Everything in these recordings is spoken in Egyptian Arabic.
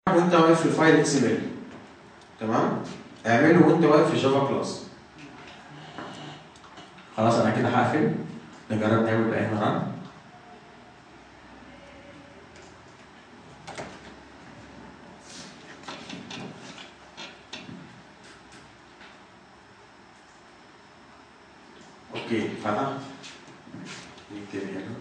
وانت واقف في الفايل اكس ام ال تمام اعمله وانت واقف في جافا كلاس خلاص انا كده هقفل نجرب نعمل بقى هنا رن اوكي فتح نكتب هنا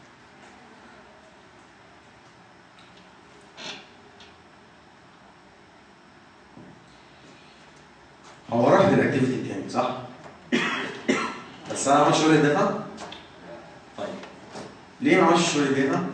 هو راح للاكتيفيتي التاني صح؟ بس انا عملت شغل الداتا طيب ليه ما عملتش شغل الداتا؟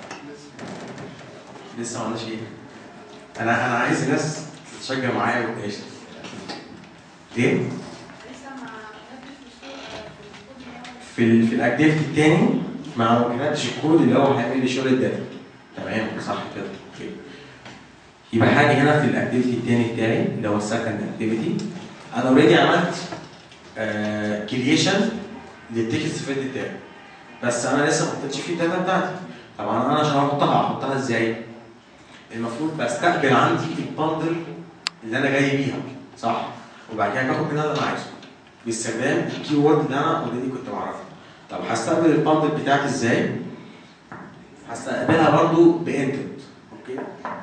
لسه ما عملناش ايه؟ انا انا عايز الناس تتشجع معايا وتعيش ليه؟ لسه ما كتبتش الصوت في الكود اللي هو في ال في الاكتيفيتي التاني ما كتبتش الكود اللي هو هيعمل لي شغل الداتا تمام صح كده اوكي يبقى حاجه هنا في الاكتيفيتي التاني بتاعي اللي هو السكند اكتيفيتي انا اوريدي عملت كرييشن للتكست فيلد بتاعي بس انا لسه ما حطيتش فيه الداتا بتاعتي طبعا انا عشان احطها احطها ازاي؟ المفروض بستقبل عندي البندل اللي انا جاي بيها صح؟ وبعد كده باخد منها اللي انا عايزه باستخدام الكي وورد اللي انا اوريدي كنت بعرفها طب هستقبل البندل بتاعتي ازاي؟ هستقبلها برضو بانتنت اوكي؟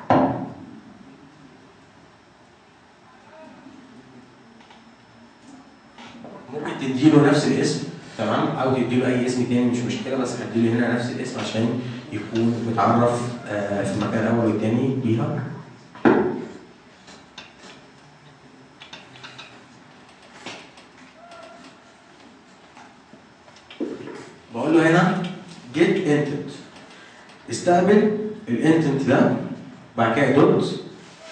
ممكن تديله نفس الاسم تمام او تديله اي اسم تاني مش مشكله بس هديله هنا نفس الاسم عشان يكون متعرف آه، في المكان الاول والتاني بيها بقول له هنا get intent استقبل الانتنت ده بعد كده دوت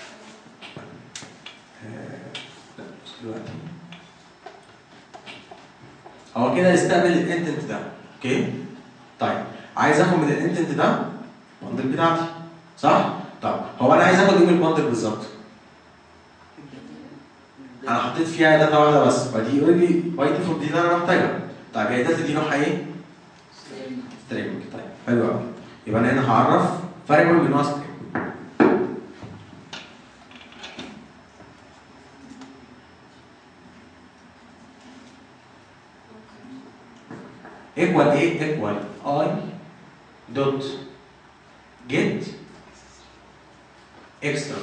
آه، لا مش دلوقتي هو كده استقبل الانتنت ده اوكي طيب عايز اخد من الانتنت ده البندل بتاعتي صح طب هو انا عايز اخد ايه من البندل بالظبط انا حطيت فيها داتا واحده بس فدي اوريدي باي ديفولت دي اللي انا محتاجها طيب هي الداتا دي نوعها ايه؟ سترينج طيب حلو قوي يبقى انا هنا هعرف فاريبل من نوع سترينج equal ايه equal i dot get extra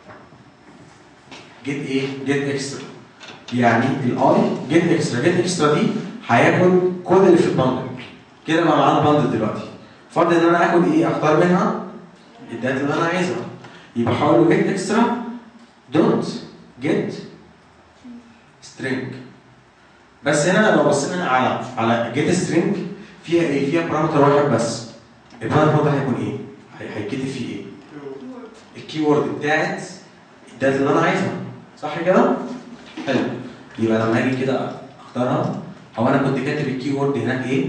get ايه get extra يعني الاي get extra get extra دي هياخد كل اللي في البندل كده بقى معانا بندل دلوقتي فاضل ان انا اخد ايه اختار منها الداتا اللي انا عايزها يبقى هقول له get extra dot get string بس هنا لو بصينا على على جيت سترينج فيها ايه؟ فيها بارامتر واحد بس. البارامتر ده هيكون ايه؟ هي- هيتكتب فيه ايه؟ الكي وورد بتاعت الداتا اللي انا عايزها. صح كده؟ حلو. يبقى لما اجي كده اختارها هو انا كنت كاتب الكي وورد هناك ايه؟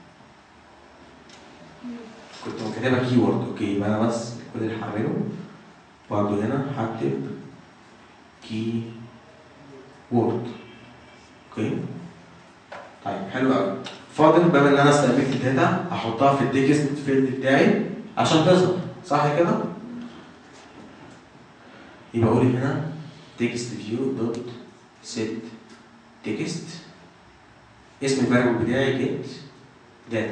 كنت كاتبها كي وورد اوكي يبقى انا بس كل اللي هعمله برضه هنا هكتب كي وورد اوكي طيب حلو قوي فاضل بما ان انا استقبلت الداتا احطها في التكست فيلد بتاعي عشان تظهر صح كده؟ يبقى اقول هنا تكست فيو دوت سيت تكست اسم الفاريبل بتاعي جيت داتا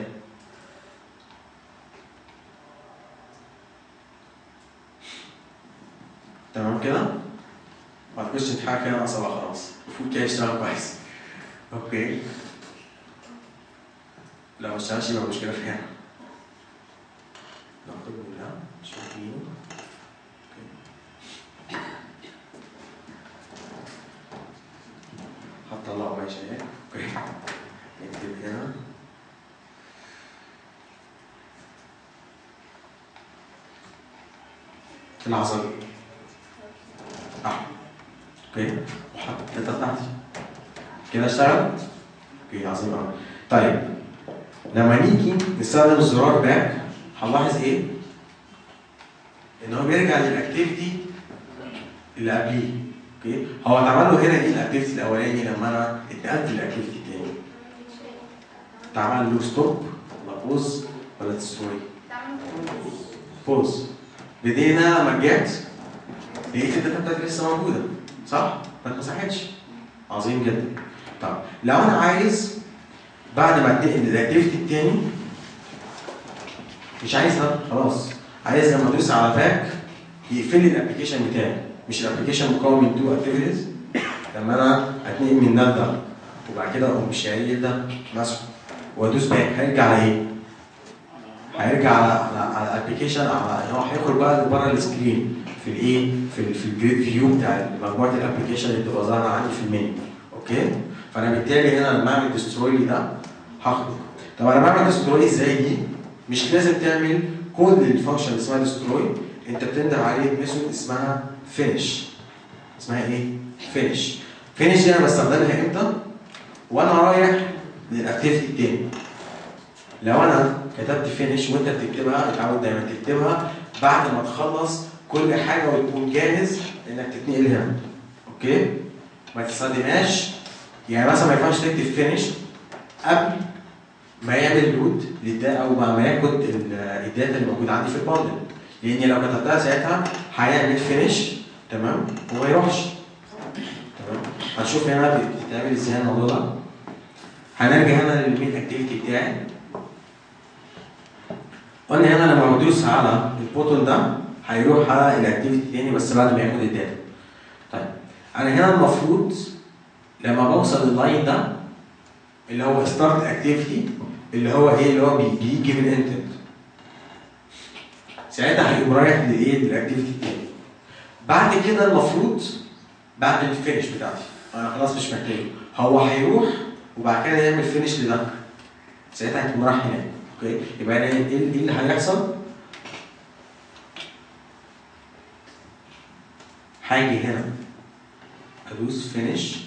تمام كده؟ ما تخش تحكي كده ناقصه بقى خلاص المفروض كده يشتغل كويس اوكي لو ما اشتغلش يبقى مشكله في هنا ناخد من ده شوفين هطلعه ماشي اهي اوكي نكتب هنا العصبي اه اوكي وحط الداتا بتاعتي كده اشتغل؟ اوكي عظيم قوي طيب لما نيجي نستخدم زرار باك هنلاحظ ايه؟ ان هو بيرجع للاكتيفيتي اللي قبليه اوكي هو اتعمل له هنا ايه الاكتيفيتي الاولاني لما انا اتنقلت للاكتيفيتي الثاني اتعمل له ستوب ولا بوز ولا ستوري تعمل بوز بدينا لما جت لقيت الداتا بتاعتي لسه موجوده صح؟ ما اتمسحتش عظيم جدا طب لو انا عايز بعد ما اتنقل للاكتيفيتي التاني مش عايز ده خلاص عايز لما ادوس على باك يقفل لي الابلكيشن بتاعي مش الابلكيشن مكون من تو اكتيفيتيز لما انا اتنقل من ده لده وبعد كده اقوم شايل ده مسحه وادوس باك هيرجع على ايه؟ هيرجع على على على الابلكيشن على هو هيخرج بقى بره السكرين في الايه؟ في ال في الجريد فيو بتاع مجموعه الابلكيشن اللي بتبقى ظاهره عندي في المنيو اوكي؟ فانا بالتالي هنا لما اعمل ديستروي ده هخرج طب انا بعمل ديستروي ازاي دي؟ مش لازم تعمل كل الفانكشن اللي اسمها ديستروي انت بتندم عليه ميثود اسمها فينش اسمها ايه؟ فينش فينش دي انا بستخدمها امتى؟ وانا رايح للاكتيفيتي التاني لو انا كتبت فينش وانت بتكتبها اتعود دايما تكتبها بعد ما تخلص كل حاجه وتكون جاهز انك تتنقل هنا اوكي ما تستخدمهاش يعني مثلا ما ينفعش تكتب فينش قبل ما يعمل لود للداتا او ما ما ياخد ال- الداتا اللي موجوده عندي في الباندل لان لو كتبتها ساعتها هيعمل فينش تمام وما يروحش تمام هنشوف هنا بتتعمل ازاي الموضوع ده هنرجع هنا للمين اكتيفيتي بتاعي قلنا هنا لما بدوس على البوتون ده هيروح على الاكتيفيتي تاني بس بعد ما ياخد الداتا طيب انا هنا المفروض لما بوصل لللاين ده اللي هو ستارت اكتيفيتي اللي هو ايه اللي هو بي- بيجي من انتنت ساعتها هيقوم رايح لايه للاكتيفيتي التاني بعد كده المفروض بعد الفينش بتاعتي انا خلاص مش محتاجه هو هيروح وبعد كده يعمل فينش لده ساعتها هيكون راح هناك اوكي يبقى انا ايه إيه اللي هيحصل هاجي هنا ادوس فينش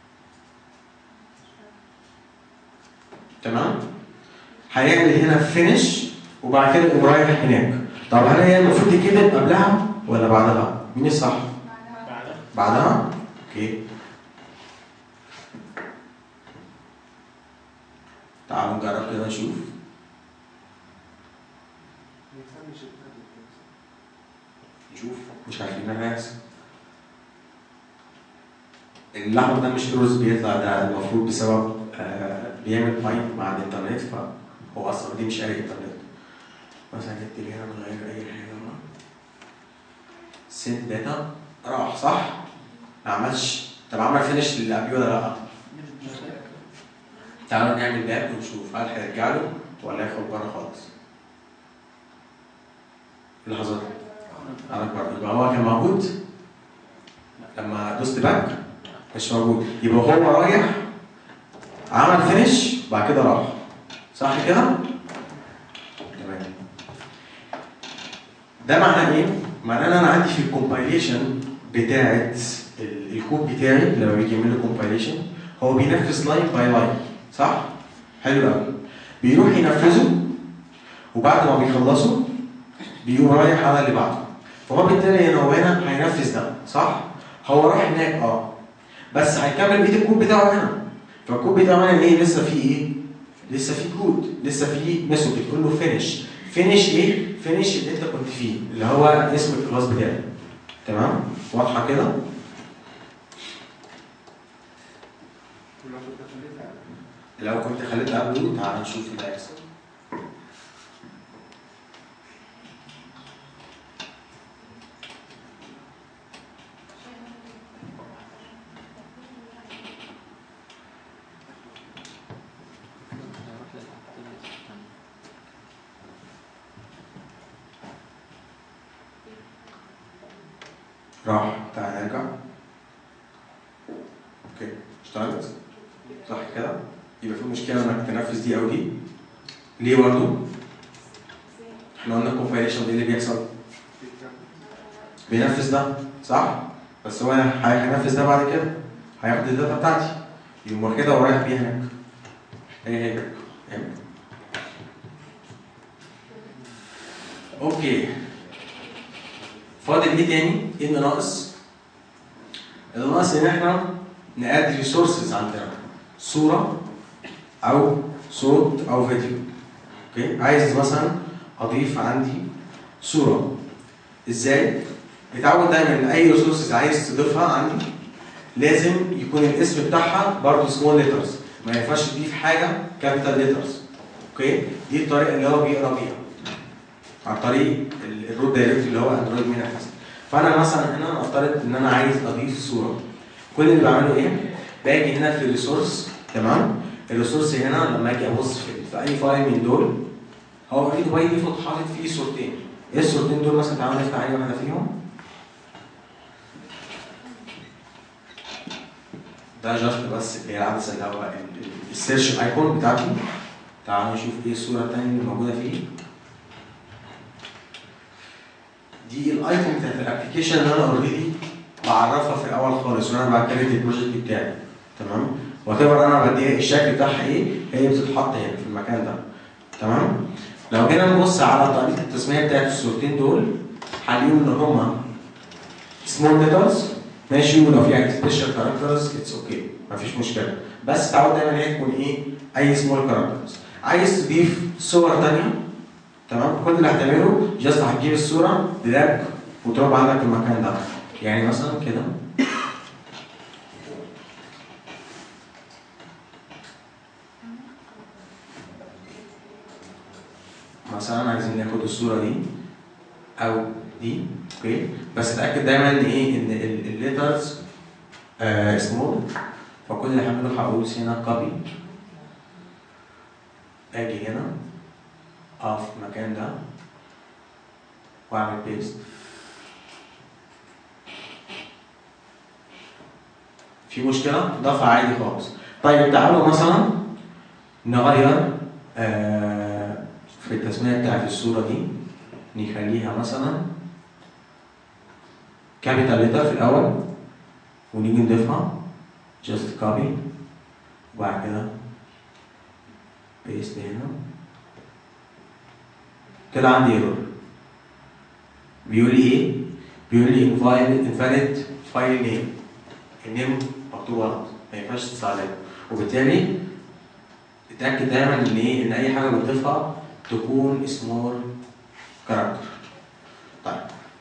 تمام هيعمل هنا فينش وبعد كده يقوم رايح هناك طب هل هي المفروض تتكتب قبلها ولا بعدها؟ مين الصح؟ بعدها بعدها؟ اوكي تعالوا نجرب كده نشوف نشوف مش عارفين ايه هيحصل الاحمر ده مش روز بيطلع ده المفروض بسبب آه بيعمل بايند مع الانترنت فهو اصلا دي مش قاري انترنت مثلا جبت لي هنا من غير اي حاجه سنت داتا راح صح؟ ما عملش طب عمل فينش للي قبليه ولا لا؟ تعالوا نعمل باك ونشوف هل هيرجع له ولا هيخرج بره خالص في اللحظات دي خرج بره يبقى هو كان موجود لما دوست باك مش موجود يبقى هو رايح عمل فينش بعد كده راح صح كده؟ تمام ده معناه ايه؟ معناه ان انا عندي في الكومبايليشن بتاعت ال- الكود بتاعي لما بيجي يعمل له كومبايليشن هو بينفذ لاين باي لاين صح؟ حلو قوي بيروح ينفذه وبعد ما بيخلصه بيقوم رايح على اللي بعده فهو بالتالي هنا هو هنا هينفذ ده صح؟ هو راح هناك اه بس هيكمل بقيه الكود بتاعه هنا فالكود بتاعه هنا ايه لسه فيه ايه؟ لسه فيه كود لسه فيه ميثود بتقول له فينش فينش ايه؟ فينش اللي انت كنت فيه اللي هو اسم الكلاس بتاعي تمام؟ واضحه كده؟ لو كنت خليت قبله تعال نشوف اللي هيحصل راح تعال نرجع اوكي اشتغلت صح كده يبقى في مشكله انك تنفذ دي او دي ليه برضه احنا قلنا الكومبايليشن دي اللي بيحصل بينفذ ده صح بس هو هينفذ ده بعد كده هياخد الداتا بتاعتي يقوم كده ورايح بيها هناك هي هي فهمت؟ اوكي فاضل ايه تاني؟ ايه اللي ناقص؟ اللي ناقص ان احنا نقاد ريسورسز عندنا صورة أو صوت أو فيديو اوكي عايز مثلا أضيف عندي صورة ازاي؟ اتعود دايما ان اي ريسورسز عايز تضيفها عندي لازم يكون الاسم بتاعها برضه سمول ليترز ما ينفعش تضيف حاجه كابيتال ليترز اوكي دي الطريقه اللي هو بيقرا بيها عن طريق ال- الروت دايركت اللي هو اندرويد مين حسن فانا مثلا هنا نفترض ان انا عايز اضيف صوره كل اللي بعمله ايه؟ باجي هنا في الريسورس تمام الريسورس هنا لما اجي ابص في, في اي فايل من دول هو اوريدي باي ديفولت حاطط فيه صورتين ايه الصورتين دول مثلا تعالوا نفتح اي واحده فيهم ده جاست بس اللي هي العدسه اللي هو ال- ال- السيرش ايكون بتاعتي تعالوا نشوف ايه الصوره الثانيه اللي موجوده فيه دي الايكون بتاعت الابلكيشن اللي انا اوريدي بعرفها في الاول خالص وانا بكريت البروجكت بتاعي تمام وات انا بديها الشكل بتاعها ايه هي بتتحط هنا في المكان ده تمام لو جينا نبص على طريقه التسميه بتاعت الصورتين دول هنلاقيهم ان هما سمول ليترز ماشي ولو في سبيشال كاركترز اتس اوكي مفيش مشكله بس تعود دايما هي تكون ايه اي سمول كاركترز عايز تضيف صور ثانيه تمام كل اللي هتعمله جاست هتجيب الصوره دراج وتروح عندك في المكان ده يعني مثلا كده مثلا عايزين ناخد الصوره دي او دي اوكي بس اتاكد دايما ان ايه ان الليترز سمول فكل اللي هعمله هقول هنا كوبي اجي هنا اقف في المكان ده واعمل بيست في مشكلة؟ ضفها عادي خالص. طيب تعالوا مثلا نغير آه في التسمية بتاعت الصورة دي نخليها مثلا كابيتال ليتر في الأول ونيجي نضيفها just copy وبعد كده paste هنا طلع عندي ايرور بيقول لي ايه؟ بيقول لي invalid invalid file name النيم مكتوب غلط ما ينفعش تستعمله وبالتالي اتاكد دايما ان ايه ان اي حاجه بتضيفها تكون سمول كاركتر طيب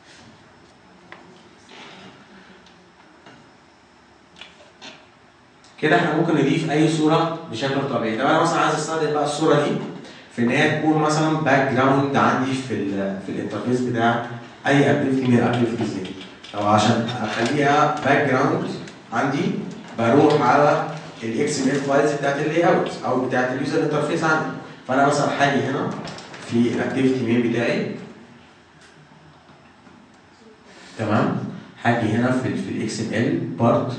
كده احنا ممكن نضيف اي صوره بشكل طبيعي طب انا مثلا عايز استخدم بقى الصوره دي في ان هي تكون مثلا باك جراوند عندي في ال في الانترفيس بتاع اي اكتيفيتي من الاكتيفيتيز دي او عشان اخليها باك جراوند عندي بروح على الاكس ام ال فايلز بتاعت اللاي اوت او بتاعت اليوزر انترفيس عندي فانا مثلا هاجي هنا في الاكتيفيتي مين بتاعي تمام هاجي هنا في ال في الاكس ام ال بارت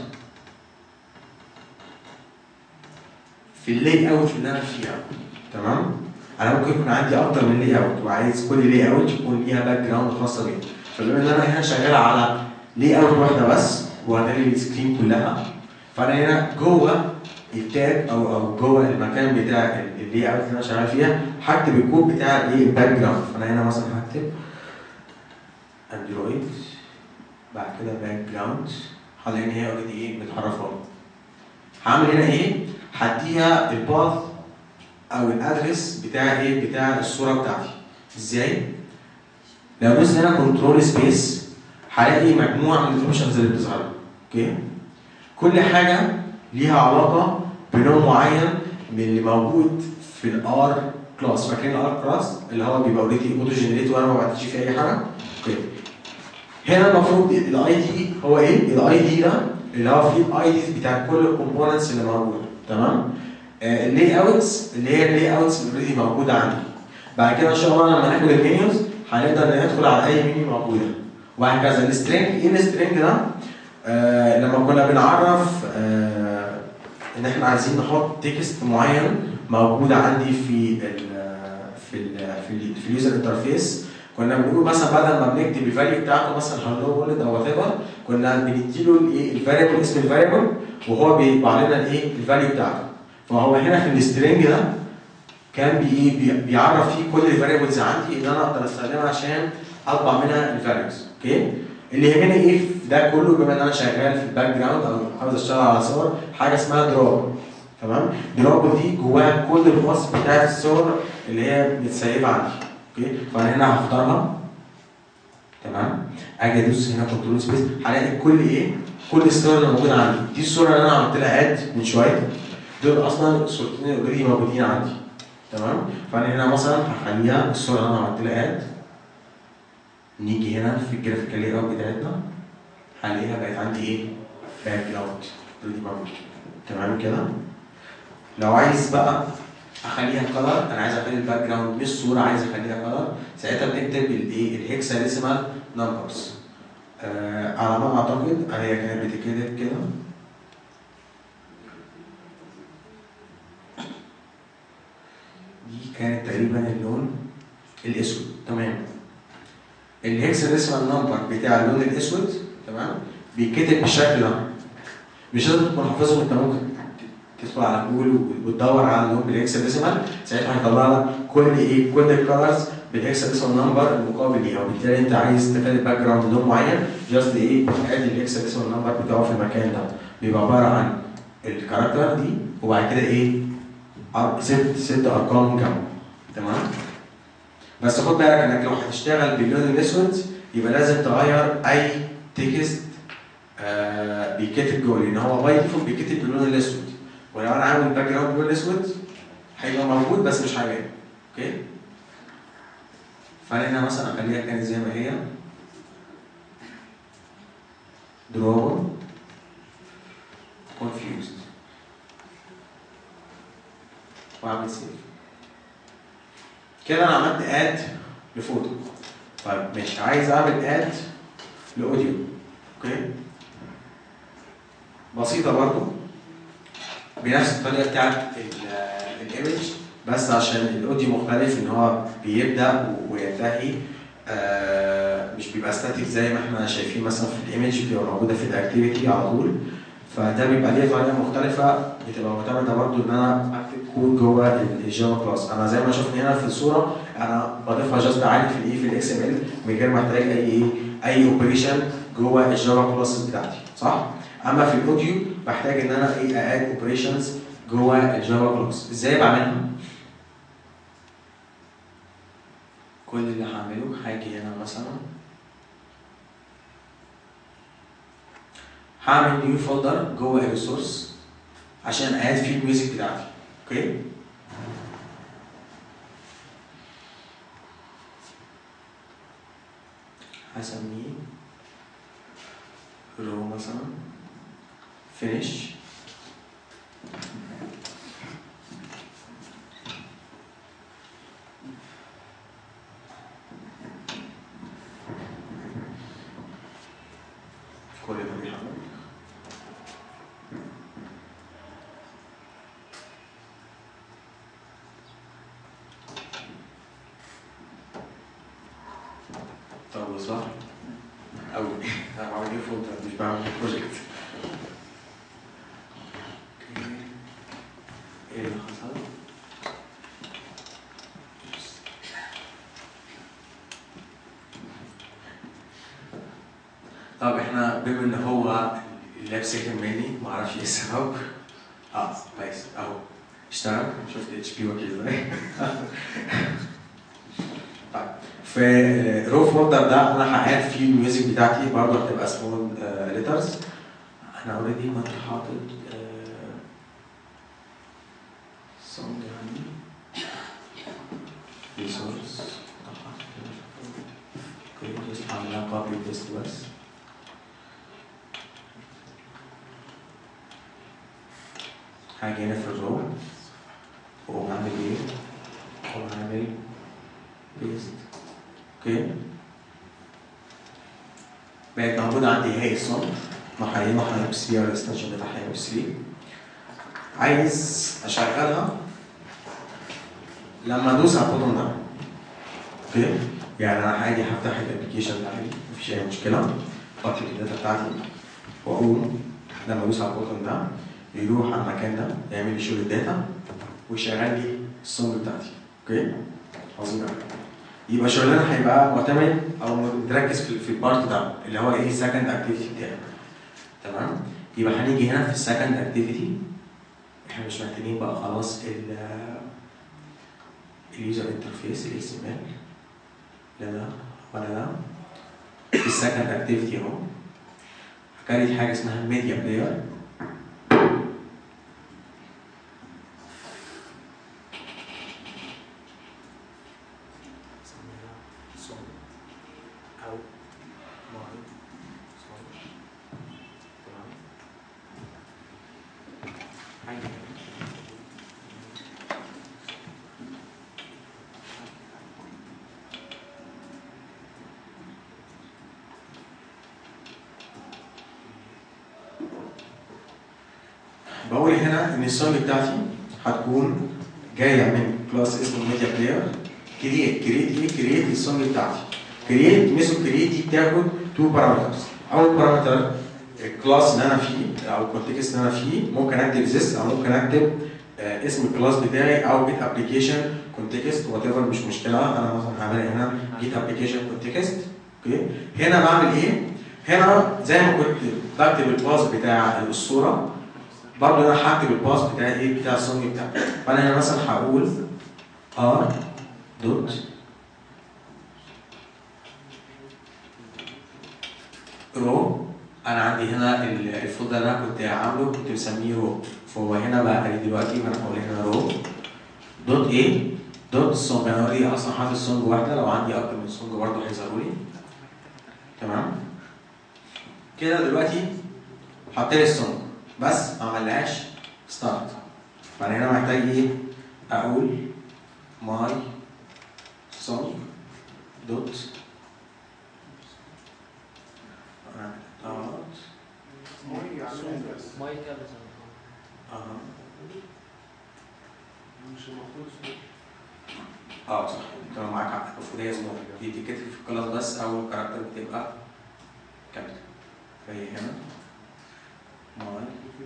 في اللاي اوت اللي انا فيها تمام انا ممكن يكون عندي اكتر من لاي اوت وعايز كل لاي اوت يكون ليها باك جراوند خاصه بيا فبما ان انا هنا شغال على لاي اوت واحده بس وهتلاقي السكرين كلها فانا هنا جوه التاب او او جوه المكان بتاع اللاي اوت اللي انا شغال فيها هكتب الكود بتاع الايه الباك جراوند فانا هنا مثلا هكتب اندرويد بعد كده باك جراوند هلاقي ان هي اوريدي ايه متعرفه هعمل هنا ايه؟ هديها الباث او الادرس بتاع ايه؟ بتاع الصوره بتاعتي ازاي؟ لو دوست هنا كنترول سبيس هلاقي مجموعه من الاوبشنز اللي بتظهر اوكي؟ كل حاجه ليها علاقه بنوع معين من اللي موجود في الار كلاس فاكرين الار كلاس اللي هو بيبقى اوريدي اوتو جنريت وانا ما بعتش فيه اي حاجه اوكي هنا المفروض الاي دي هو ايه؟ الاي دي ده اللي هو فيه الاي ديز بتاع كل الكومبوننتس اللي موجوده تمام؟ آه اللي اوتس اللي هي اللي اوتس اللي اوريدي موجوده عندي بعد كده ان شاء الله لما ناخد المنيوز هنقدر ندخل على اي منيو موجوده وهكذا السترينج ايه السترينج ده؟ آه لما كنا بنعرف آه ان احنا عايزين نحط تكست معين موجود عندي في ال في ال في, ال في اليوزر انترفيس كنا بنقول مثلا بدل ما بنكتب الفاليو بتاعته مثلا هلو وولد او وات ايفر كنا بنديله الايه الفاريبل اسم الفاريبل وهو بيطبع لنا الايه الفاليو بتاعته فهو هنا في السترينج ده كان بي بي بيعرف فيه كل الفاريبلز عندي ان انا اقدر استخدمها عشان اطبع منها الفاليوز اوكي اللي يهمني ايه في ده كله بما ان انا شغال في الباك جراوند او عاوز اشتغل على صور حاجه اسمها دروب تمام دروب دي جواها كل الخواص بتاعت الصور اللي هي متسيبه عندي اوكي فانا هنا هختارها تمام اجي ادوس هنا كنترول سبيس هلاقي كل ايه كل الصور اللي موجوده عندي دي الصوره اللي انا عملت لها اد من شويه دول اصلا الصورتين اوريدي موجودين عندي تمام فانا هنا مثلا هخليها الصوره اللي انا عملت لها اد نيجي هنا في الجرافيكال لاي اوت بتاعتنا هلاقيها بقت عندي ايه باك جراوند اوريدي موجود تمام كده لو عايز بقى اخليها كلر انا عايز اخلي الباك جراوند مش صوره عايز اخليها كلر ساعتها بنكتب الايه الهكسا ديسيمال نمبرز آه على ما اعتقد هي كانت بتتكتب كده دي كانت تقريبا اللون الاسود تمام الهكسا ديسيمال نمبر بتاع اللون الاسود تمام بيتكتب بالشكل ده مش لازم تكون حافظهم انت ممكن تدخل على جوجل وتدور على اللون بالهكسا ديسيمال ساعتها هيطلع لك كل ايه كل الكالرز بالهكسا ديسيمال نمبر المقابل ليها وبالتالي انت عايز تخلي الباك جراوند لون معين جاست ايه ادي الهكسا ديسيمال نمبر بتاعه في المكان ده بيبقى عباره عن الكاركتر دي وبعد كده ايه أر- ست ست ارقام جنبه تمام بس خد بالك انك لو هتشتغل باللون الاسود يبقى لازم تغير اي تكست آه بيتكتب جوه لان هو باي ديفولت بيتكتب باللون الاسود ولو انا عامل باك جراوند باللون الاسود هيبقى موجود بس مش هيبان اوكي فانا هنا مثلا اخليها كانت زي ما هي دروبل confused واعمل سيف كده انا عملت اد لفوتو طيب ماشي عايز اعمل اد لاوديو اوكي بسيطه برضو بنفس الطريقه بتاعت ال- الايمج بس عشان الاوديو مختلف ان هو بيبدا وينتهي آه مش بيبقى ستاتيك زي ما احنا شايفين مثلا في الايمج بتبقى موجوده في الاكتيفيتي على طول فده بيبقى ليه طريقه مختلفه بتبقى معتمده برضو ان انا اكتب كود جوه الجافا كلاس انا زي ما شفنا هنا في الصوره انا بضيفها جاست عادي في الايه في الاكس ام ال من غير ما احتاج اي ايه اي اوبريشن جوه الجافا كلاس بتاعتي صح؟ اما في الاوديو بحتاج ان انا ايه اد اوبريشنز جوه الجافا كلاس ازاي بعملها؟ كل اللي هعمله هاجي هنا مثلا هعمل نيو فولدر جوه الريسورس عشان اد فيه الميوزك بتاعتي اوكي هسميه رو مثلا فينيش كل ده بيحمل طب صح أو أنا بعمل إيه فولدر مش بعمل بروجكت إيه اللي حصل؟ طب احنا بما ان هو اللاب ساكن مني معرفش ايه السبب اه كويس اهو اشتغل شفت اتش بي وكيل ازاي طيب في رو فولدر ده انا هقعد فيه الميوزك بتاعتي برضه هتبقى سمول ليترز انا اوريدي كنت حاطط سونج عندي ريسورس اوكي جست هعملها كوبي بيست بس هاجي هنا في الرو واقوم عامل ايه؟ اقوم عامل بيست اوكي بقت موجودة عندي هي الصوت محيمة حيم 3 او الاكستنشن بتاع حيم 3 عايز اشغلها لما ادوس على البوتون ده اوكي يعني انا عادي هفتح الابلكيشن بتاعي مفيش اي مشكلة احط الداتا بتاعتي واقوم لما ادوس على البوتون ده يروح على المكان ده يعمل لي شغل الداتا ويشغل لي السونج بتاعتي اوكي عظيم قوي يبقى شغلنا هيبقى معتمد او متركز في في البارت ده اللي هو ايه سكند اكتيفيتي بتاعي تمام يبقى هنيجي هنا في السكند اكتيفيتي احنا مش محتاجين بقى خلاص ال اليوزر انترفيس ال اتش ام ال لا ده ولا ده في السكند اكتيفيتي اهو هكريت حاجه اسمها ميديا بلاير او ماي سوري تمام حاجه بقول هنا ان السونج بتاعتي هتكون جايه من كلاس اسمه ميديا بلاير كرييت كرييت ايه كرييت السونج بتاعتي كرييت ميثود كرييت دي بتاخد تو بارامترز اول بارامتر الكلاس اللي انا فيه او الكونتكست اللي انا فيه ممكن اكتب زيس او ممكن اكتب آه، اسم الكلاس بتاعي او جيت ابلكيشن كونتكست وات ايفر مش مشكله انا مثلا هعملها هنا جيت ابلكيشن كونتكست اوكي هنا بعمل ايه؟ هنا زي ما كنت بكتب الباص بتاع الصوره برضه انا هكتب الباص بتاعي ايه بتاع السونج بتاعي فانا هنا مثلا هقول ار دوت رو انا عندي هنا ال- الفولدر اللي انا كنت عامله كنت مسميه رو فهو هنا بقى قال لي دلوقتي فانا هقول هنا رو دوت ايه دوت سونج انا اوريدي اصلا حاطط سونج واحده لو عندي اكتر من سونج برضه هيظهروا لي تمام كده دلوقتي حط لي السونج بس ما عملهاش ستارت فانا هنا محتاج ايه اقول ماي سونج دوت دوت مية عاملها بس ماي كابس اها مش المفروض اسمه اه صح انت معاك حق المفروض هي اسمها دي تتكتب في الكلاس بس اول كاركتر بتبقى كابيتال فهي هنا ماي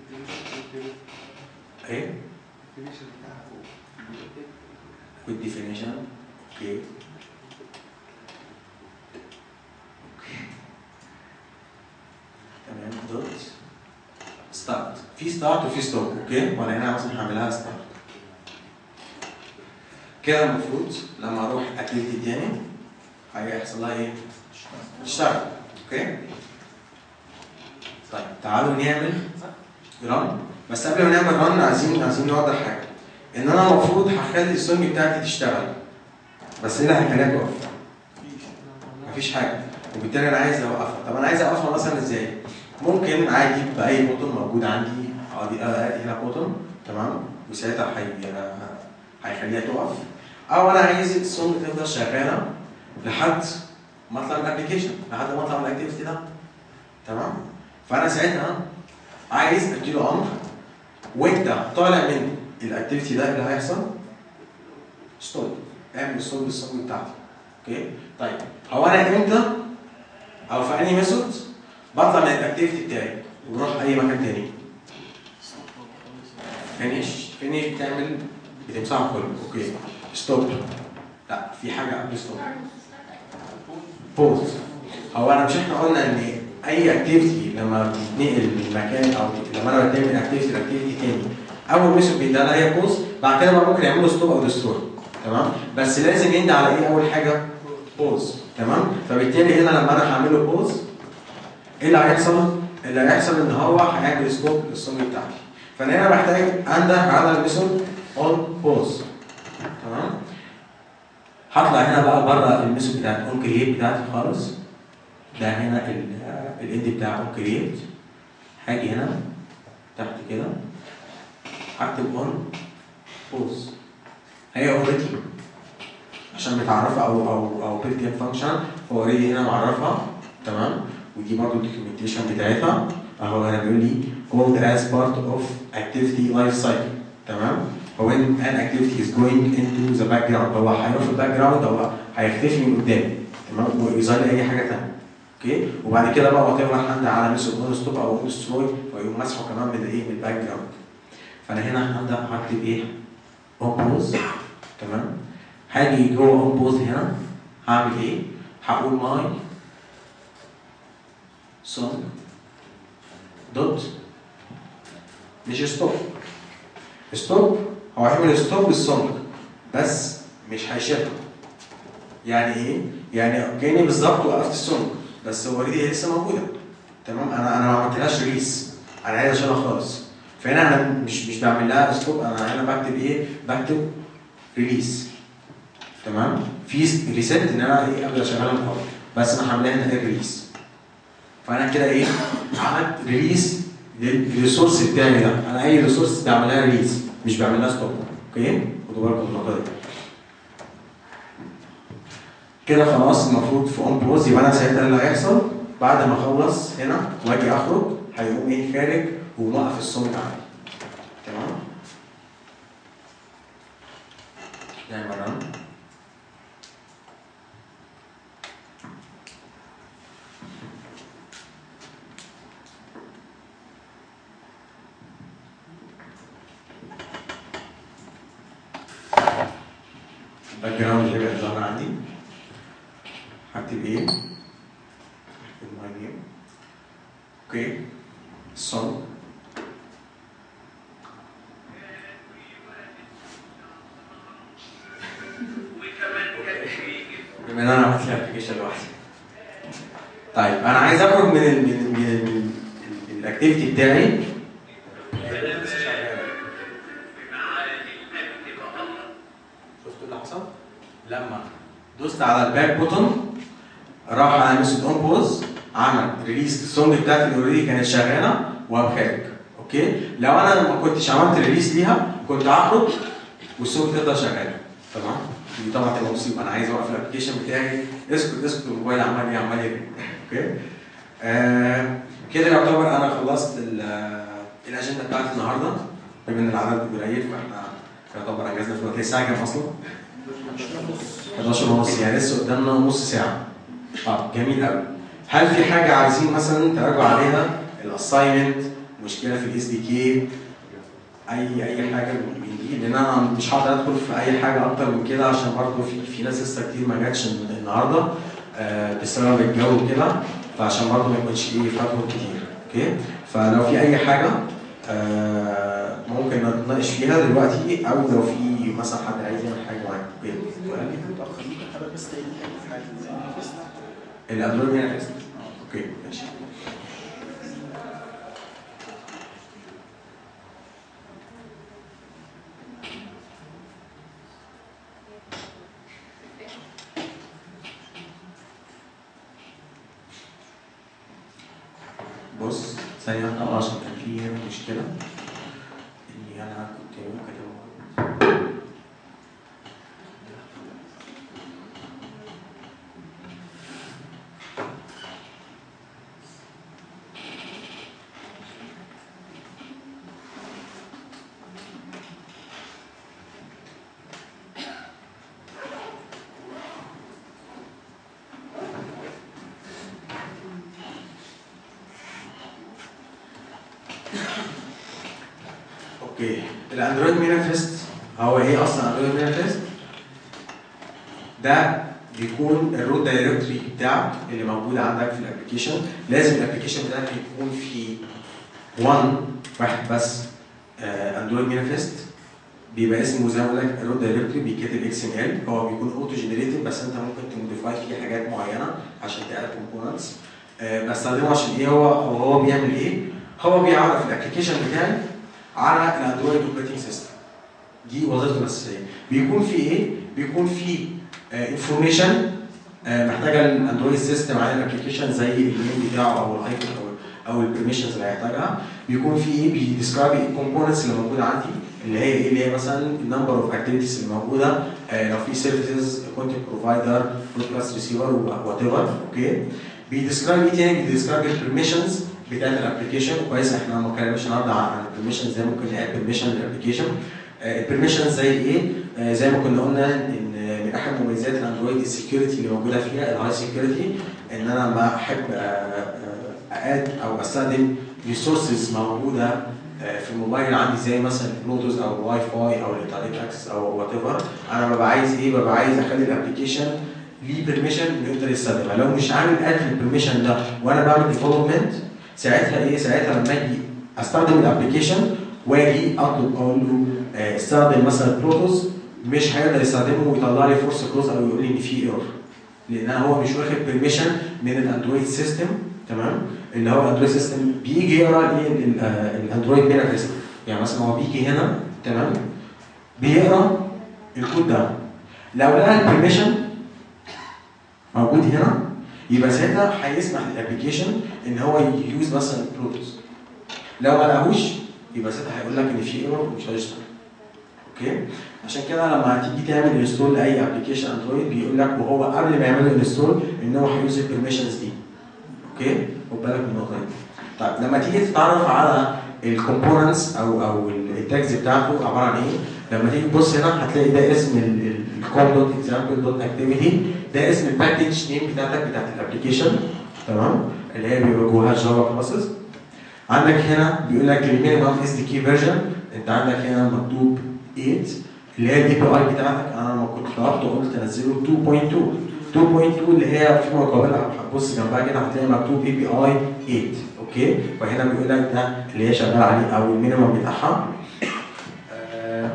ايه الديفينيشن بتاعها فوق والديفينيشن اوكي تمام دوت ستارت في ستارت وفي ستوب اوكي وانا هنا مثلا هعملها ستارت كده المفروض لما اروح اكتيفيتي تاني هيحصل لها ايه؟ تشتغل اوكي طيب تعالوا نعمل رن بس قبل ما نعمل رن عايزين عايزين نوضح حاجه ان انا المفروض هخلي السونج بتاعتي تشتغل بس ايه اللي هيخليها تقف؟ مفيش حاجه وبالتالي انا عايز اوقفها طب انا عايز اوقفها مثلا ازاي؟ ممكن عادي باي بوتون موجود عندي ادي ادي هنا بوتون تمام وساعتها هي هيخليها تقف او انا عايز السونج تفضل شغاله لحد ما اطلع من الابلكيشن لحد ما اطلع من الاكتيفيتي ده تمام فانا ساعتها عايز اديله امر وانت طالع من الاكتيفيتي ده اللي هيحصل ستوب اعمل ستوب للسونج بتاعتي اوكي طيب هو انا امتى او في انهي ميثود بطلع من الاكتيفيتي بتاعي وبروح اي مكان تاني فينيش فينيش بتعمل بتمسحه كله اوكي ستوب لا في حاجه قبل ستوب بوز هو انا مش احنا قلنا ان اي اكتيفيتي لما بتتنقل من مكان او لما انا بتنقل من اكتيفيتي لاكتيفيتي تاني اول ميثود بيديها لها هي بوز بعد كده بقى ممكن يعملوا ستوب او ديستروي تمام بس لازم يندى على ايه اول حاجه بوز تمام فبالتالي هنا لما انا هعمل له بوز ايه اللي هيحصل؟ اللي هيحصل ان هو هيعمل ستوب للسونج بتاعتي فانا هنا محتاج انده على الميثود اون بوز تمام هطلع هنا بقى بره الميثود بتاعت اون كرييت بتاعتي خالص ده هنا الاند بتاع اون كرييت هاجي هنا تحت كده هكتب اون بوز هي اوريدي عشان متعرفه او او او بيلت ان فانكشن هو اوريدي هنا معرفها تمام ودي برضه الدوكيومنتيشن بتاعتها اهو هنا بيقول لي called as part of activity life cycle تمام هو when an activity is going into the background هو هيروح في الباك جراوند هو هيختفي من قدامي تمام ويظهر لي اي حاجه ثانيه اوكي وبعد كده بقى وات ايفر حد على ميثود اون ستوب او اون ستروي فيقوم مسحه كمان من الايه من الباك جراوند فانا هنا هبدا هكتب ايه اون بوز تمام هاجي جوه اون بوز هنا هعمل ايه هقول ماي سونج دوت مش ستوب ستوب هو هيعمل ستوب للسونج بس مش هيشيلها يعني ايه؟ يعني كاني بالظبط وقفت السونج بس اوريدي هي لسه موجوده تمام انا انا ما عملتلهاش ريليس انا عايز اشيلها خالص فهنا انا مش مش بعمل لها اسلوب انا هنا بكتب ايه؟ بكتب ريليس تمام في ريسيت ان انا ايه ابدا اشغلها من الاول بس انا هعملها هنا ريليس فانا كده ايه عملت ريليس للريسورس بتاعي ده انا اي ريسورس بعملها ريليس مش بعملها ستوب اوكي خدوا بالكم من النقطه دي كده خلاص المفروض في اون بوز يبقى انا ساعتها اللي هيحصل بعد ما اخلص هنا واجي اخرج هيقوم ايه خارج وموقف الصوت عندي تمام يعني مرة الباك جراوند اللي بقى ظاهر عندي هكتب ايه؟ هكتب ماي نيم اوكي song بما ان انا عملت الابلكيشن لوحدي طيب انا عايز اخرج من ال من ال من الاكتيفيتي بتاعي شفتوا اللي حصل؟ لما دوست على الباك بوتون راح على مسج اون بوز عمل ريليس السونج بتاعتي اللي اوريدي كانت شغاله وقام خارج اوكي لو انا ما كنتش عملت ريليس ليها كنت هخرج والسونج تفضل شغاله تمام دي طبعا تبقى مصيبه انا عايز اوقف الابلكيشن بتاعي اسكت اسكت الموبايل عمال ايه عمال يرن اوكي آه كده يعتبر انا خلصت ال- آه، الاجنده بتاعتي النهارده بما ان العدد قليل فاحنا يعتبر انجزنا في الوقت هي الساعه كام اصلا؟ 11 ونص يعني لسه قدامنا نص ساعه اه جميل قوي هل في حاجه عايزين مثلا تراجعوا عليها الاساينمنت مشكله في الاس دي كي اي اي حاجه من دي لان انا مش هقدر ادخل في اي حاجه اكتر من كده عشان برضه في في ناس لسه كتير ما جاتش النهارده آه بسبب الجو وكده فعشان برضه ما يكونش ايه فاتهم كتير اوكي فلو في اي حاجه آه ممكن نتناقش فيها دلوقتي او لو في مثلا حد عايز يعمل حاجه معاك اوكي سؤال؟ متأخر ممكن حضرتك بس تقول لي في حاجة زي ما بس الاندرويد مانيفست اوكي ماشي بص ثانية واحدة أه، عشان كان في مشكلة إني أنا كنت كاتبه اوكي الاندرويد مانيفست هو ايه اصلا اندرويد مانيفست؟ ده بيكون الروت دايركتوري بتاعك اللي موجود عندك في الابلكيشن لازم الابلكيشن بتاعك يكون في 1 واحد بس اندرويد مانيفست بيبقى اسمه زي ما بقول لك الروت دايركتوري بيتكتب اكس ام ال هو بيكون اوتو جنريتد بس انت ممكن تموديفاي فيه حاجات معينه عشان تقلب كومبوننتس بستخدمه عشان ايه هو هو هو بيعمل ايه؟ هو بيعرف الابلكيشن بتاعي على الاندرويد اوبريتنج سيستم دي وظيفته الاساسيه بيكون في ايه؟ بيكون في انفورميشن محتاجه الاندرويد سيستم على الابلكيشن زي النيم بتاعه او الايكون او او البرميشنز اللي هيحتاجها بيكون في ايه؟ بيديسكرايب الكومبوننتس اللي موجوده عندي اللي هي ايه؟ اللي هي مثلا النمبر اوف اكتيفيتيز اللي موجوده آه، لو في سيرفيسز كونتنت بروفايدر كلاس ريسيفر وات ايفر اوكي بيديسكرايب ايه تاني؟ بيديسكرايب البرميشنز بتاعت الابلكيشن كويس احنا ما اتكلمناش النهارده عن البرميشن ازاي ممكن نعمل برميشن للابلكيشن البرميشن زي ايه؟ آه، زي ما كنا قلنا ان من احد مميزات الاندرويد السكيورتي اللي موجوده فيها الهاي سكيورتي ان انا ما احب آه، آه، ااد او استخدم ريسورسز موجوده آه، في الموبايل عندي زي مثلا البلوتوث او الواي فاي او الانترنت اكسس او وات ايفر انا ببقى عايز ايه؟ ببقى عايز اخلي الابلكيشن ليه بيرميشن انه يقدر يستخدمها لو مش عامل اد للبرميشن ده وانا بعمل ديفلوبمنت ساعتها ايه؟ ساعتها لما اجي استخدم الابلكيشن واجي اطلب اقول له آه، استخدم مثلا بلوتوث مش هيقدر يستخدمه ويطلع لي فورس كلوز او يقول لي ان في ايرور لان أنا هو مش واخد بيرميشن من الاندرويد سيستم تمام اللي هو الاندرويد سيستم بيجي يقرا ايه ال- آه، الاندرويد مانيفست يعني مثلا هو بيجي هنا تمام بيقرا الكود ده لو لقى البرميشن موجود هنا يبقى ساعتها هيسمح للابلكيشن ان هو يوز مثلا بلوتوث لو ما لقاهوش يبقى ساعتها هيقول لك ان في ايرور ومش هيشتغل اوكي عشان كده لما هتيجي تعمل انستول لاي ابلكيشن اندرويد بيقول لك وهو قبل ما يعمل انستول ان هو هيوز البرميشنز دي اوكي خد بالك من النقطه دي طيب لما تيجي تتعرف على الكومبوننتس او او التاجز بتاعته عباره عن ايه لما تيجي تبص هنا هتلاقي ده اسم الكوم دوت اكزامبل دوت اكتيفيتي ده اسم الباكج نيم بتاعتك بتاعت الابلكيشن تمام اللي هي بيبقى جواها جافا كلاسز عندك هنا بيقول لك المينيمم اس دي كي فيرجن انت عندك هنا مكتوب 8 اللي هي الدي بي اي بتاعتك انا لما كنت طلبت وقلت انزله 2.2 2.2 اللي هي في مقابلها هتبص جنبها كده هتلاقي مكتوب اي بي اي 8 اوكي فهنا بيقول لك ده اللي هي شغال عليه او المينيمم بتاعها آه،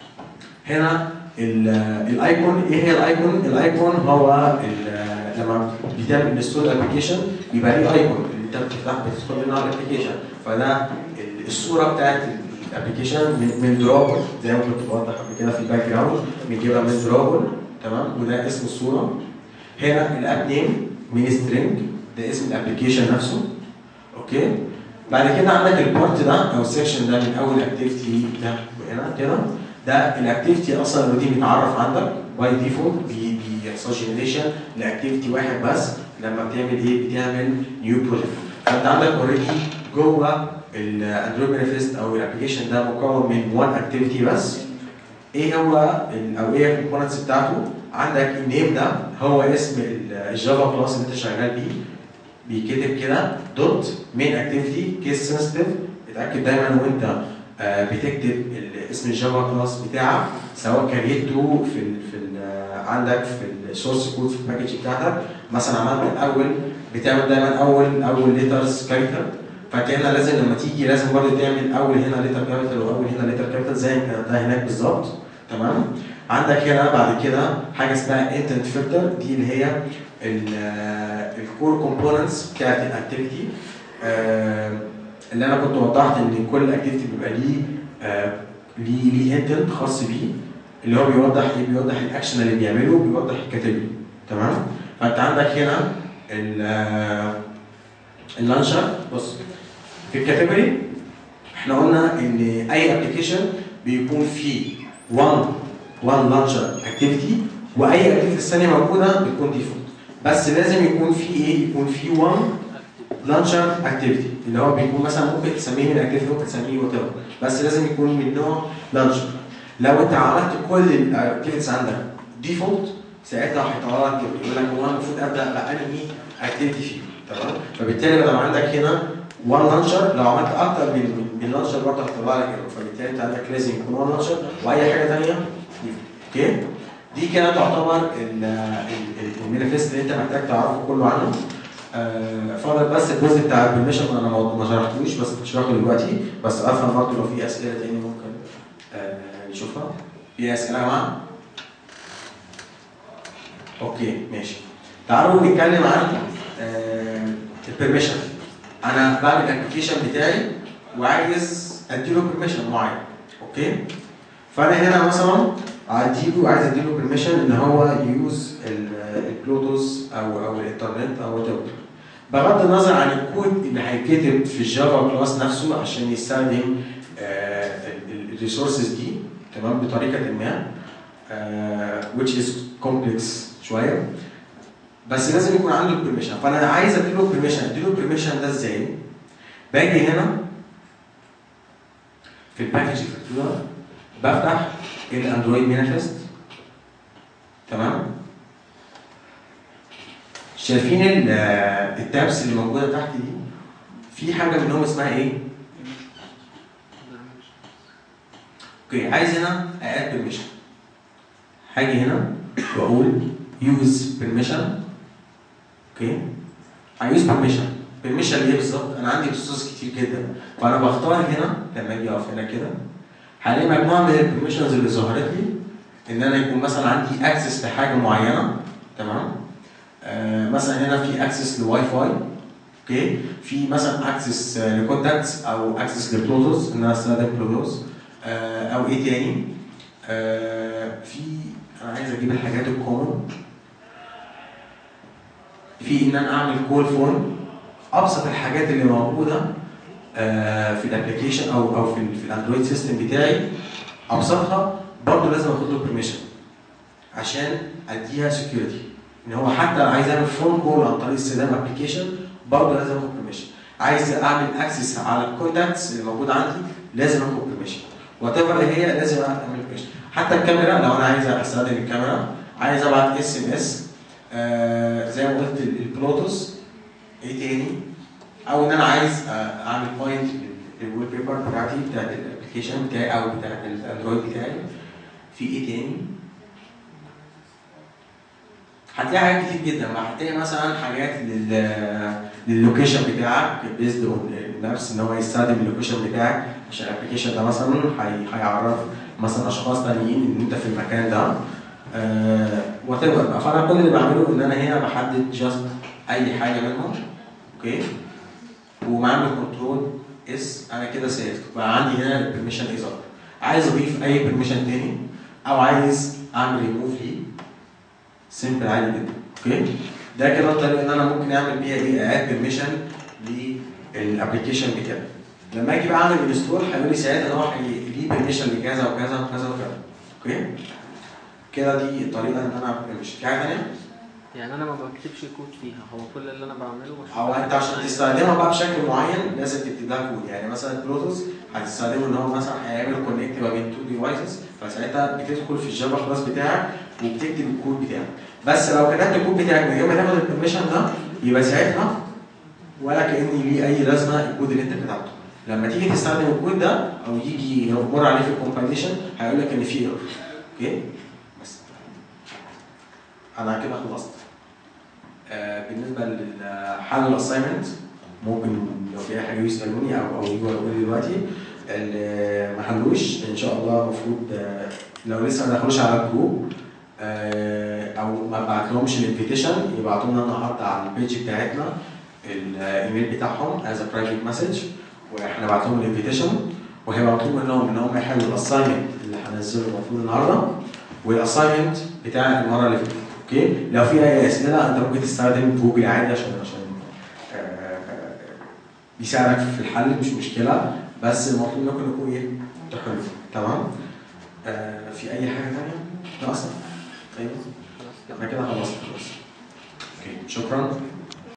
هنا ال- الايكون ايه هي الايكون؟ الايكون هو ال- لما بتعمل انستول ابلكيشن بيبقى ليه ايكون اللي انت بتفتح بتدخل منه على الابلكيشن فده ال- الصوره بتاعت الابلكيشن من من دروبل زي ما كنت بوضح قبل كده في الباك جراوند بنجيبها من دروبل تمام وده اسم الصوره هنا الاب نيم مين سترينج ده اسم الابلكيشن نفسه اوكي بعد كده عندك البارت ده او السكشن ده من اول اكتيفيتي ده هنا كده ده الاكتيفيتي اصلا الروتين بيتعرف عندك باي ديفولت بيحصل جنريشن لاكتيفيتي واحد بس لما بتعمل ايه؟ بتعمل نيو بروجكت فانت عندك اوريدي جوه الاندرويد مانيفست او الابلكيشن ده مكون من وان اكتيفيتي بس ايه هو ال- او ايه الكومبوننتس بتاعته عندك النيم ده هو اسم ال- الجافا كلاس اللي انت شغال بيه بيكتب كده دوت مين اكتيفيتي كيس سنسيتيف اتاكد دايما وانت آه، بتكتب ال- اسم الجافا كلاس بتاعك سواء كريته في ال في ال عندك في السورس كود في الباكج بتاعتك مثلا عملت الاول بتعمل دايما اول اول ليترز كابيتال فانت هنا لازم لما تيجي لازم برضه تعمل اول هنا ليتر كابيتال واول هنا ليتر كابيتال زي ما كان ده هناك بالظبط تمام عندك هنا بعد كده حاجه اسمها انتنت فلتر دي اللي هي الكور كومبوننتس بتاعت الاكتيفيتي اللي انا كنت وضحت ان كل اكتيفيتي بيبقى ليه آه، ليه ليه انتنت خاص بيه اللي هو بيوضح ايه بيوضح الاكشن اللي بيعمله بيوضح الكاتيجوري تمام فانت عندك هنا ال- آه، اللانشر بص في الكاتيجوري احنا قلنا ان اي ابلكيشن بيكون فيه 1 1 لانشر اكتيفيتي واي اكتيفيتي ثانيه موجوده بتكون ديفولت بس لازم يكون في ايه يكون في 1 لانشر اكتيفيتي اللي هو بيكون مثلا ممكن تسميه من اكتيفيتي ممكن تسميه وات بس لازم يكون من نوع لانشر لو انت عملت كل الاكتيفيتيز عندك ديفولت ساعتها هيطلع لك يقول لك هو انا المفروض ابدا بانهي اكتيفيتي فيه تمام فبالتالي لو عندك هنا 1 لانشر لو عملت اكتر من من- من لانشر برضه هيطلع لك ايرور فبالتالي انت عندك لازم يكون 1 لانشر واي حاجه ثانيه اوكي دي كده تعتبر ال- ال- المانيفست اللي انت محتاج تعرفه كله عنه آه، فاضل بس الجزء بتاع البرميشن انا ما ما شرحتوش بس هشرحه دلوقتي بس افهم برضه لو في اسئله تاني ممكن آه، نشوفها في اسئله يا جماعه؟ اوكي ماشي تعالوا نتكلم عن البرميشن انا بعمل الابلكيشن بتاعي وعايز اديله برميشن معين اوكي فانا هنا مثلا اديله عايز اديله برميشن ان هو يوز البلوتوث او او الانترنت او وات بغض النظر عن الكود اللي هيتكتب في الجافا كلاس نفسه عشان يستخدم الريسورسز دي تمام بطريقه ما آه، which is complex شويه بس لازم يكون عنده البرميشن فانا عايز اديله البرميشن اديله البرميشن ده ازاي؟ باجي هنا في الباكج فاكتورا بفتح الاندرويد مانيفست تمام شايفين ال- التابس اللي موجوده تحت دي في حاجه منهم اسمها ايه؟ اوكي عايز هنا اد بيرميشن هاجي هنا واقول يوز بيرميشن اوكي هيوز بيرميشن بيرميشن ليه بالظبط؟ انا عندي ريسورس كتير جدا فانا بختار هنا لما اجي اقف هنا كده هلاقي مجموعه من البرميشنز اللي ظهرت لي ان انا يكون مثلا عندي اكسس لحاجه معينه تمام آه مثلا هنا في اكسس لواي فاي اوكي في مثلا اكسس لكونتاكتس او اكسس لبلوتوث ان انا استخدم بلوتوث آه او ايه تاني آه في انا عايز اجيب الحاجات الكومن في ان انا اعمل كول فون ابسط الحاجات اللي موجوده آه، في الابلكيشن او او في, ال- في الاندرويد سيستم بتاعي ابسطها برضه لازم اخد له بيرميشن عشان اديها سكيورتي ان هو حتى لو عايز اعمل فون كول عن طريق استخدام ابلكيشن برضه لازم اخد بيرميشن عايز اعمل اكسس على الكونتاكتس اللي موجود عندي لازم اخد بيرميشن وات ايفر هي لازم اعمل بيرميشن حتى الكاميرا لو انا عايز استخدم الكاميرا عايز ابعت اس ام اس زي ما قلت ال- البلوتوث ايه تاني او ان انا عايز آه، اعمل بوينت للويب بيبر بتاعتي بتاعت الابلكيشن بتاعي او بتاعت الاندرويد بتاعي في ايه تاني هتلاقي حاجات كتير جدا بقى هتلاقي مثلا حاجات لل لللوكيشن بتاعك بيزد اون المابس ان هو يستخدم اللوكيشن بتاعك عشان الابلكيشن ده مثلا هي- هيعرف مثلا اشخاص تانيين ان انت في المكان ده وات ايفر بقى فانا كل اللي بعمله ان انا هنا بحدد جاست اي حاجه منهم اوكي ومعامل كنترول اس انا كده سيفت بقى عندي هنا البرميشن اظهار عايز اضيف اي برميشن تاني او عايز اعمل ريموف ليه سيمبل عادي جدا اوكي ده كده الطريقه ان انا ممكن اعمل بيها ايه اد برميشن للابلكيشن بتاعي لما اجي بقى اعمل انستول هيقول لي ساعتها ان هو هي- ليه برميشن لكذا وكذا وكذا وكذا اوكي كده دي الطريقه ان انا مش في حاجه ثانيه يعني انا ما بكتبش كود فيها هو كل اللي انا بعمله مش او انت عشان تستخدمها بقى بشكل معين لازم تكتب لها كود يعني مثلا البلوتوث هتستخدمه ان هو مثلا هيعمل كونكت ما بين تو ديفايسز فساعتها بتدخل في الجافا كلاس بتاعك وبتكتب الكود بتاعك بس لو كتبت الكود بتاعك من غير ما تاخد البرميشن ده يبقى ساعتها ولا كان ليه اي لازمه الكود اللي انت كتبته لما تيجي تستخدم الكود ده او يجي يمر عليه في الكومبايليشن هيقول لك ان في ايرور اوكي بس انا كده خلصت آه، بالنسبه لحل الاساينمنت ممكن لو في اي حاجه يسالوني او او يجوا يقولوا لي دلوقتي اللي ما حلوش ان شاء الله المفروض آه، لو لسه ما دخلوش على الجروب آه، او ما بعتلهمش الانفيتيشن يبعتوا لنا النهارده على البيج بتاعتنا الايميل بتاعهم از برايفت مسج واحنا نبعت لهم الانفيتيشن وهيبقى مطلوب منهم ان هم يحلوا الاساينمنت اللي هنزله المفروض النهارده والاساينمنت بتاع المره اللي فاتت اوكي لو في اي اسئله انت ممكن تستخدم جوجل عادي عشان عشان آه، آه، بيساعدك في الحل مش مشكله بس المطلوب منكم انكم ايه تحلوا تمام آه، في اي حاجه ثانيه؟ لا اصلا طيب خلاص كده احنا كده خلصنا خلاص اوكي شكرا